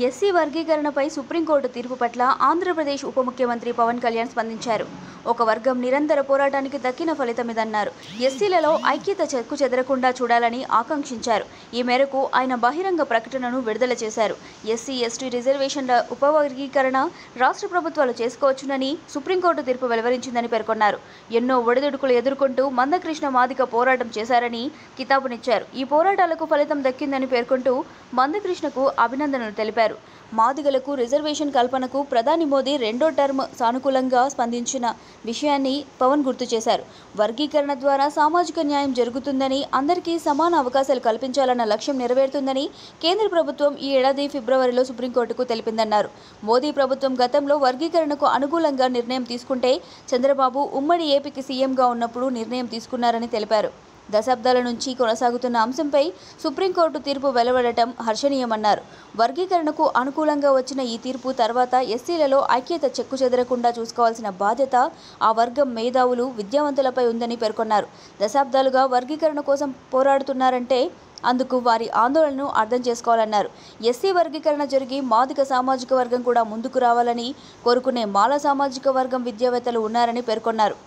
SC వర్గీకరణపై supreme court తీర్పు పట్ల ఆంధ్రప్రదేశ్ ఉప ముఖ్యమంత్రి పవన్ కళ్యాణ్ స్పందించారు ఒక వర్గం నిరంతర పోరాటానికి దక్కిన ఫలితమిదన్నారు ఎస్సీలలో ఐక్యత చెక్కు చెదరకుండా చూడాలని ఆకాంక్షించారు ఈ మేరకు ఆయన బహిరంగ ప్రకటనను విడుదల చేశారు ఎస్సీ ఎస్టీ రిజర్వేషన్ల ఉపవర్గీకరణ రాష్ట్ర ప్రభుత్వాలు చేసుకోవచ్చునని సుప్రీంకోర్టు తీర్పు వెలువరించిందని పేర్కొన్నారు ఎన్నో ఒడిదుడుకులు ఎదుర్కొంటూ మందకృష్ణ మాదిక పోరాటం చేశారని కితాబునిచ్చారు ఈ పోరాటాలకు ఫలితం దక్కిందని పేర్కొంటూ మందకృష్ణకు అభినందనలు తెలిపారు మాదిగలకు రిజర్వేషన్ కల్పనకు ప్రధాని మోదీ రెండో టర్మ్ సానుకూలంగా స్పందించిన విషయాన్ని పవన్ గుర్తు చేశారు వర్గీకరణ ద్వారా సామాజిక న్యాయం జరుగుతుందని అందరికీ సమాన అవకాశాలు కల్పించాలన్న లక్ష్యం నెరవేరుతుందని కేంద్ర ప్రభుత్వం ఈ ఏడాది ఫిబ్రవరిలో సుప్రీంకోర్టుకు తెలిపిందన్నారు మోదీ ప్రభుత్వం గతంలో వర్గీకరణకు అనుకూలంగా నిర్ణయం తీసుకుంటే చంద్రబాబు ఉమ్మడి ఏపీకి సీఎంగా ఉన్నప్పుడు నిర్ణయం తీసుకున్నారని తెలిపారు దశాబ్దాల నుంచి కొనసాగుతున్న అంశంపై సుప్రీంకోర్టు తీర్పు వెలువడటం హర్షణీయమన్నారు వర్గీకరణకు అనుకూలంగా వచ్చిన ఈ తీర్పు తర్వాత ఎస్సీలలో ఐక్యత చెక్కు చెదరకుండా చూసుకోవాల్సిన బాధ్యత ఆ వర్గం మేధావులు విద్యావంతులపై ఉందని పేర్కొన్నారు దశాబ్దాలుగా వర్గీకరణ కోసం పోరాడుతున్నారంటే అందుకు వారి ఆందోళనను అర్థం చేసుకోవాలన్నారు ఎస్సీ వర్గీకరణ జరిగి మాదిక సామాజిక వర్గం కూడా ముందుకు రావాలని కోరుకునే మాల సామాజిక వర్గం విద్యావేత్తలు ఉన్నారని పేర్కొన్నారు